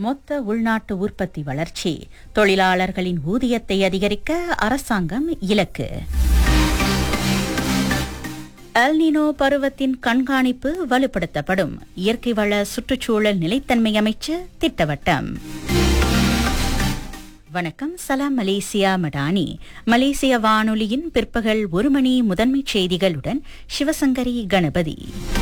மொத்த உள்நாட்டு உற்பத்தி வளர்ச்சி தொழிலாளர்களின் ஊதியத்தை அதிகரிக்க அரசாங்கம் இலக்கு அல்னினோ பருவத்தின் கண்காணிப்பு வலுப்படுத்தப்படும் இயற்கை வள சுற்றுச்சூழல் நிலைத்தன்மை அமைச்சு திட்டவட்டம் வணக்கம் சலாம் மலேசியா மடானி மலேசிய வானொலியின் பிற்பகல் ஒரு மணி முதன்மைச் செய்திகளுடன் சிவசங்கரி கணபதி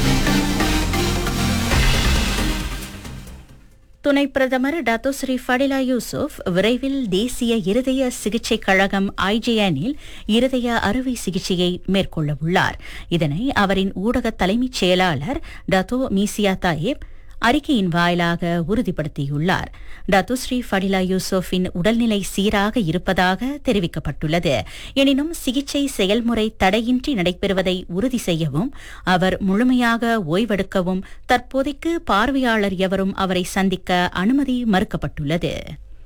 துணை பிரதமர் டத்தோஸ்ரீ ஃபடிலா யூசுப் விரைவில் தேசிய இருதய சிகிச்சை கழகம் ஐஜேஎனில் இருதய அறுவை சிகிச்சையை மேற்கொள்ள உள்ளார் இதனை அவரின் ஊடக தலைமைச் செயலாளர் டத்தோ மீசியா தாயேப் அறிக்கையின் வாயிலாக உறுதிப்படுத்தியுள்ளார் டத்துஸ்ரீ ஃபடிலா யூசுஃபின் உடல்நிலை சீராக இருப்பதாக தெரிவிக்கப்பட்டுள்ளது எனினும் சிகிச்சை செயல்முறை தடையின்றி நடைபெறுவதை உறுதி செய்யவும் அவர் முழுமையாக ஓய்வெடுக்கவும் தற்போதைக்கு பார்வையாளர் எவரும் அவரை சந்திக்க அனுமதி மறுக்கப்பட்டுள்ளது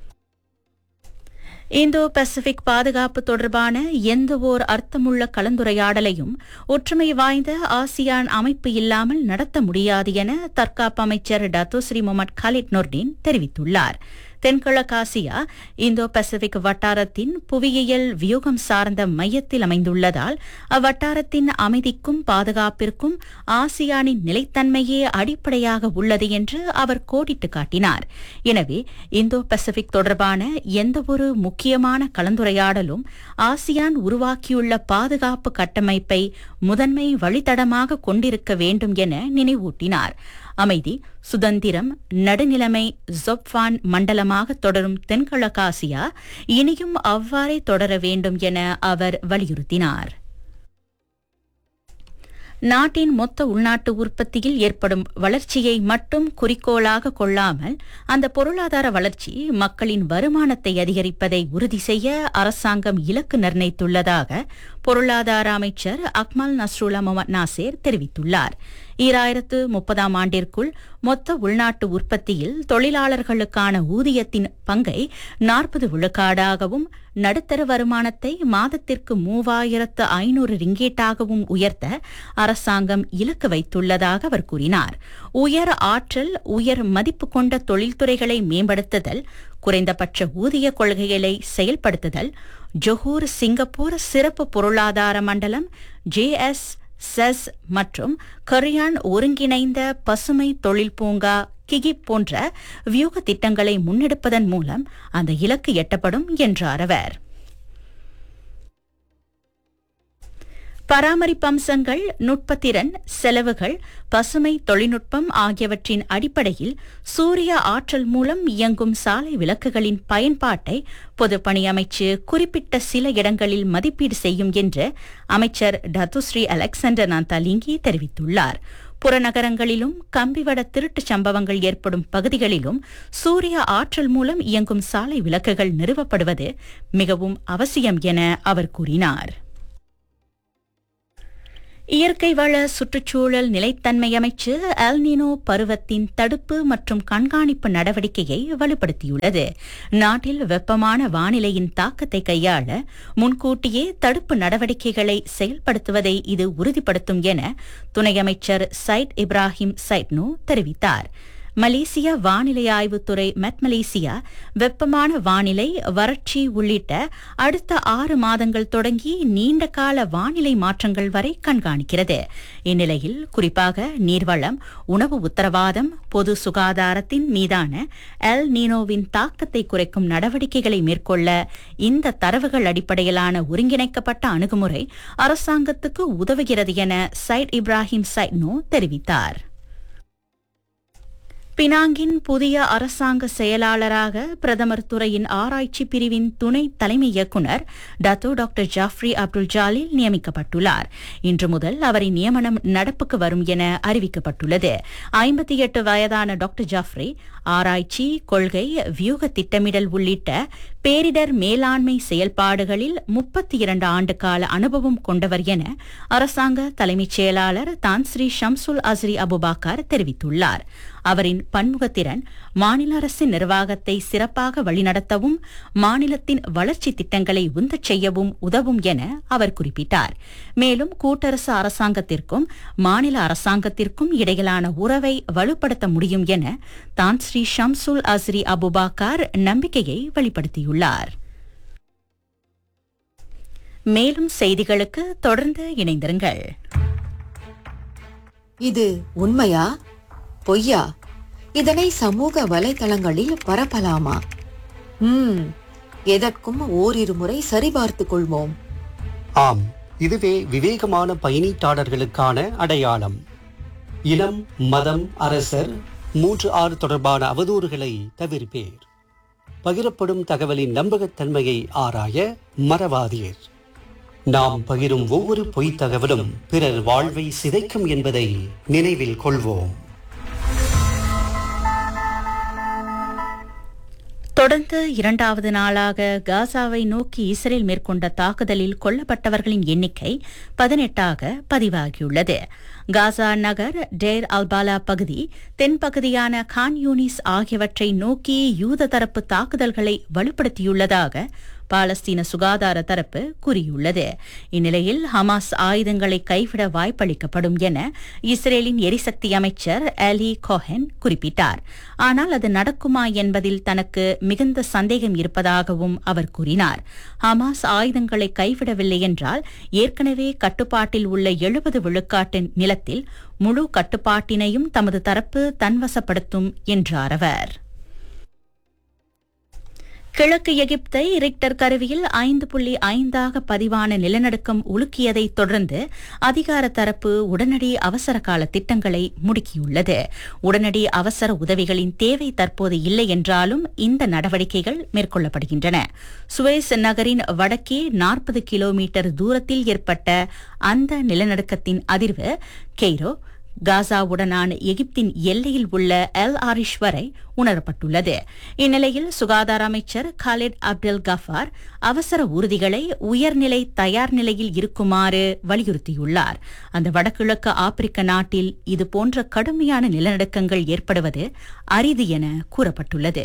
இந்தோ பசிபிக் பாதுகாப்பு தொடர்பான எந்த ஓர் அர்த்தமுள்ள கலந்துரையாடலையும் ஒற்றுமை வாய்ந்த ஆசியான் அமைப்பு இல்லாமல் நடத்த முடியாது என தற்காப்பு அமைச்சர் டத்தோஸ்ரீ முகமது காலிட் நொர்டின் தெரிவித்துள்ளார் தென்கிழக்காசியா இந்தோ பசிபிக் வட்டாரத்தின் புவியியல் வியூகம் சார்ந்த மையத்தில் அமைந்துள்ளதால் அவ்வட்டாரத்தின் அமைதிக்கும் பாதுகாப்பிற்கும் ஆசியானின் நிலைத்தன்மையே அடிப்படையாக உள்ளது என்று அவர் கோடிட்டு காட்டினார் எனவே இந்தோ பசிபிக் தொடர்பான எந்தவொரு முக்கியமான கலந்துரையாடலும் ஆசியான் உருவாக்கியுள்ள பாதுகாப்பு கட்டமைப்பை முதன்மை வழித்தடமாக கொண்டிருக்க வேண்டும் என நினைவூட்டினார் அமைதி சுதந்திரம் நடுநிலைமை ஜொப்வான் மண்டலமாக தொடரும் தென்கிழக்காசியா இனியும் அவ்வாறே தொடர வேண்டும் என அவர் வலியுறுத்தினார் நாட்டின் மொத்த உள்நாட்டு உற்பத்தியில் ஏற்படும் வளர்ச்சியை மட்டும் குறிக்கோளாக கொள்ளாமல் அந்த பொருளாதார வளர்ச்சி மக்களின் வருமானத்தை அதிகரிப்பதை உறுதி செய்ய அரசாங்கம் இலக்கு நிர்ணயித்துள்ளதாக பொருளாதார அமைச்சர் அக்மல் நஸ்ருல்லா முகமது நாசேர் தெரிவித்துள்ளார் ஈராயிரத்து முப்பதாம் ஆண்டிற்குள் மொத்த உள்நாட்டு உற்பத்தியில் தொழிலாளர்களுக்கான ஊதியத்தின் பங்கை நாற்பது விழுக்காடாகவும் நடுத்தர வருமானத்தை மாதத்திற்கு மூவாயிரத்து ஐநூறு ரிங்கேட்டாகவும் உயர்த்த அரசாங்கம் இலக்கு வைத்துள்ளதாக அவர் கூறினார் உயர் ஆற்றல் உயர் மதிப்பு கொண்ட தொழில்துறைகளை மேம்படுத்துதல் குறைந்தபட்ச ஊதிய கொள்கைகளை செயல்படுத்துதல் ஜொஹூர் சிங்கப்பூர் சிறப்பு பொருளாதார மண்டலம் ஜேஎஸ் செஸ் மற்றும் கரியான் ஒருங்கிணைந்த பசுமை தொழில் பூங்கா கிகிப் போன்ற வியூக திட்டங்களை முன்னெடுப்பதன் மூலம் அந்த இலக்கு எட்டப்படும் என்றார் அவர் பராமரிப்பு அம்சங்கள் நுட்பத்திறன் செலவுகள் பசுமை தொழில்நுட்பம் ஆகியவற்றின் அடிப்படையில் சூரிய ஆற்றல் மூலம் இயங்கும் சாலை விளக்குகளின் பயன்பாட்டை பொதுப்பணி அமைச்சு குறிப்பிட்ட சில இடங்களில் மதிப்பீடு செய்யும் என்று அமைச்சர் டத்துஸ்ரீ அலெக்சாண்டர் நாந்தாலிங்கி தெரிவித்துள்ளார் புறநகரங்களிலும் கம்பிவட திருட்டுச் சம்பவங்கள் ஏற்படும் பகுதிகளிலும் சூரிய ஆற்றல் மூலம் இயங்கும் சாலை விளக்குகள் நிறுவப்படுவது மிகவும் அவசியம் என அவர் கூறினார் இயற்கை வள சுற்றுச்சூழல் நிலைத்தன்மை அமைச்சு அல்னினோ பருவத்தின் தடுப்பு மற்றும் கண்காணிப்பு நடவடிக்கையை வலுப்படுத்தியுள்ளது நாட்டில் வெப்பமான வானிலையின் தாக்கத்தை கையாள முன்கூட்டியே தடுப்பு நடவடிக்கைகளை செயல்படுத்துவதை இது உறுதிப்படுத்தும் என துணை அமைச்சர் சைட் இப்ராஹிம் சைட்னோ தெரிவித்தார் மலேசிய வானிலை ஆய்வுத்துறை மெட் மலேசியா வெப்பமான வானிலை வறட்சி உள்ளிட்ட அடுத்த ஆறு மாதங்கள் தொடங்கி நீண்ட கால வானிலை மாற்றங்கள் வரை கண்காணிக்கிறது இந்நிலையில் குறிப்பாக நீர்வளம் உணவு உத்தரவாதம் பொது சுகாதாரத்தின் மீதான எல் நீனோவின் தாக்கத்தை குறைக்கும் நடவடிக்கைகளை மேற்கொள்ள இந்த தரவுகள் அடிப்படையிலான ஒருங்கிணைக்கப்பட்ட அணுகுமுறை அரசாங்கத்துக்கு உதவுகிறது என சைட் இப்ராஹிம் சைட்னோ தெரிவித்தார் பினாங்கின் புதிய அரசாங்க செயலாளராக பிரதமர் துறையின் ஆராய்ச்சி பிரிவின் துணை தலைமை இயக்குநர் Dato doctor Jafri Abdul Jalil நியமிக்கப்பட்டுள்ளார் இன்று முதல் அவரின் நியமனம் நடப்புக்கு வரும் என அறிவிக்கப்பட்டுள்ளது ஐம்பத்தி எட்டு வயதான டாக்டர் ஜாஃப்ரி ஆராய்ச்சி கொள்கை வியூக திட்டமிடல் உள்ளிட்ட பேரிடர் மேலாண்மை செயல்பாடுகளில் முப்பத்தி இரண்டு ஆண்டு கால அனுபவம் கொண்டவர் என அரசாங்க தலைமைச் செயலாளர் தான்ஸ்ரீ ஷம்சுல் அஸ்ரி அபுபாக்கர் தெரிவித்துள்ளார் அவரின் பன்முகத்திறன் மாநில அரசின் நிர்வாகத்தை சிறப்பாக வழிநடத்தவும் மாநிலத்தின் வளர்ச்சி திட்டங்களை உந்தச் செய்யவும் உதவும் என அவர் குறிப்பிட்டார் மேலும் கூட்டரசு அரசாங்கத்திற்கும் மாநில அரசாங்கத்திற்கும் இடையிலான உறவை வலுப்படுத்த முடியும் என தான் ஸ்ரீ ஷம்சுல் அஸ்ரி அபுபாக்கார் நம்பிக்கையை வெளிப்படுத்தியுள்ளார் மேலும் செய்திகளுக்கு தொடர்ந்து இணைந்திருங்கள் இது உண்மையா பொய்யா இதனை சமூக வலைதளங்களில் பரப்பலாமா ம் எதற்கும் ஓரிரு முறை சரிபார்த்துக் கொள்வோம் ஆம் இதுவே விவேகமான பயணீட்டாளர்களுக்கான அடையாளம் இனம் மதம் அரசர் மூன்று ஆறு தொடர்பான அவதூறுகளை தவிர்ப்பேர் பகிரப்படும் தகவலின் நம்பகத்தன்மையை ஆராய மறவாதீர் நாம் பகிரும் ஒவ்வொரு பொய்த் தகவலும் பிறர் வாழ்வை சிதைக்கும் என்பதை நினைவில் கொள்வோம் தொடர்ந்து இரண்டாவது நாளாக காசாவை நோக்கி இஸ்ரேல் மேற்கொண்ட தாக்குதலில் கொல்லப்பட்டவர்களின் எண்ணிக்கை பதினெட்டாக பதிவாகியுள்ளது காசா நகர் டேர் அல்பாலா பகுதி தென்பகுதியான கான் யூனிஸ் ஆகியவற்றை நோக்கி யூத தரப்பு தாக்குதல்களை வலுப்படுத்தியுள்ளதாக பாலஸ்தீன சுகாதார தரப்பு கூறியுள்ளது இந்நிலையில் ஹமாஸ் ஆயுதங்களை கைவிட வாய்ப்பளிக்கப்படும் என இஸ்ரேலின் எரிசக்தி அமைச்சர் அலி கோஹென் குறிப்பிட்டார் ஆனால் அது நடக்குமா என்பதில் தனக்கு மிகுந்த சந்தேகம் இருப்பதாகவும் அவர் கூறினார் ஹமாஸ் ஆயுதங்களை கைவிடவில்லை என்றால் ஏற்கனவே கட்டுப்பாட்டில் உள்ள எழுபது விழுக்காட்டு நிலத்தில் முழு கட்டுப்பாட்டினையும் தமது தரப்பு தன்வசப்படுத்தும் என்றார் அவர் கிழக்கு எகிப்தை ரிக்டர் கருவியில் ஐந்து புள்ளி ஐந்தாக பதிவான நிலநடுக்கம் உலுக்கியதை தொடர்ந்து அதிகார தரப்பு உடனடி அவசர கால திட்டங்களை முடுக்கியுள்ளது உடனடி அவசர உதவிகளின் தேவை தற்போது இல்லை என்றாலும் இந்த நடவடிக்கைகள் மேற்கொள்ளப்படுகின்றன சுவேஸ் நகரின் வடக்கே நாற்பது கிலோமீட்டர் தூரத்தில் ஏற்பட்ட அந்த நிலநடுக்கத்தின் அதிர்வு கெய்ரோ காசாவுடனான எகிப்தின் எல்லையில் உள்ள எல் ஆரிஷ் வரை உணரப்பட்டுள்ளது இந்நிலையில் சுகாதார அமைச்சர் காலித் அப்டெல் கஃபார் அவசர ஊர்திகளை உயர்நிலை தயார் நிலையில் இருக்குமாறு வலியுறுத்தியுள்ளார் அந்த வடகிழக்கு ஆப்பிரிக்க நாட்டில் இதுபோன்ற கடுமையான நிலநடுக்கங்கள் ஏற்படுவது அரிது என கூறப்பட்டுள்ளது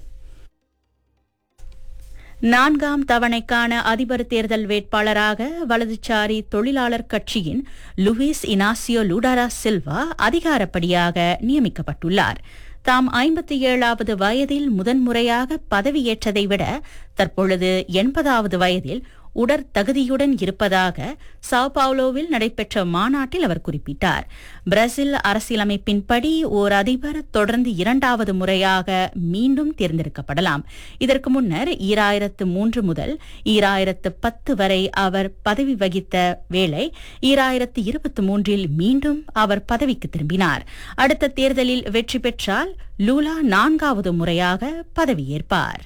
நான்காம் தவணைக்கான அதிபர் தேர்தல் வேட்பாளராக வலதுசாரி தொழிலாளர் கட்சியின் லுயிஸ் இனாசியோ லூடாரா சில்வா அதிகாரப்படியாக நியமிக்கப்பட்டுள்ளார் தாம் ஐம்பத்தி ஏழாவது வயதில் முதன்முறையாக பதவியேற்றதை விட தற்பொழுது எண்பதாவது வயதில் உடற்தகுதியுடன் இருப்பதாக சாவ்பாவ்லோவில் நடைபெற்ற மாநாட்டில் அவர் குறிப்பிட்டார் பிரேசில் அரசியலமைப்பின்படி ஓர் அதிபர் தொடர்ந்து இரண்டாவது முறையாக மீண்டும் தேர்ந்தெடுக்கப்படலாம் இதற்கு முன்னர் ஈராயிரத்து மூன்று முதல் ஈராயிரத்து பத்து வரை அவர் பதவி வகித்த வேளை ஈராயிரத்து இருபத்தி மூன்றில் மீண்டும் அவர் பதவிக்கு திரும்பினார் அடுத்த தேர்தலில் வெற்றி பெற்றால் லூலா நான்காவது முறையாக பதவியேற்பார்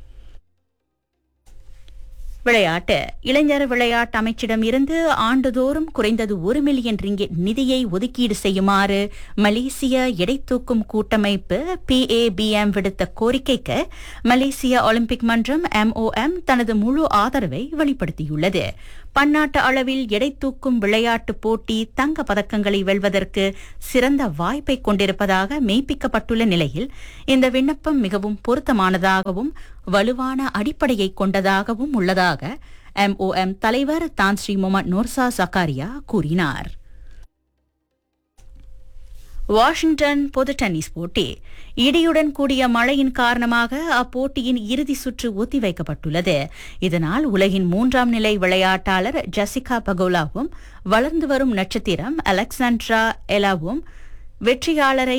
விளையாட்டு இளைஞர் விளையாட்டு அமைச்சிடம் இருந்து ஆண்டுதோறும் குறைந்தது ஒரு மில்லியன் ரிங்கெட் நிதியை ஒதுக்கீடு செய்யுமாறு மலேசிய எடைத்தூக்கும் கூட்டமைப்பு பிஏபிஎம் விடுத்த கோரிக்கைக்கு மலேசிய ஒலிம்பிக் மன்றம் எம்ஓஎம் தனது முழு ஆதரவை வெளிப்படுத்தியுள்ளது பன்னாட்டு அளவில் எடைத்தூக்கும் விளையாட்டு போட்டி தங்க பதக்கங்களை வெல்வதற்கு சிறந்த வாய்ப்பை கொண்டிருப்பதாக மெய்ப்பிக்கப்பட்டுள்ள நிலையில் இந்த விண்ணப்பம் மிகவும் பொருத்தமானதாகவும் வலுவான அடிப்படையை கொண்டதாகவும் உள்ளதாக எம்ஓஎம் தலைவர் தான் ஸ்ரீ முகமது நோர்சா சக்காரியா கூறினார் வாஷிங்டன் பொது டென்னிஸ் போட்டி இடியுடன் கூடிய மழையின் காரணமாக அப்போட்டியின் இறுதி சுற்று ஒத்திவைக்கப்பட்டுள்ளது இதனால் உலகின் மூன்றாம் நிலை விளையாட்டாளர் ஜசிகா பகோலாவும் வளர்ந்து வரும் நட்சத்திரம் அலெக்சாண்ட்ரா எலாவும் வெற்றியாளரை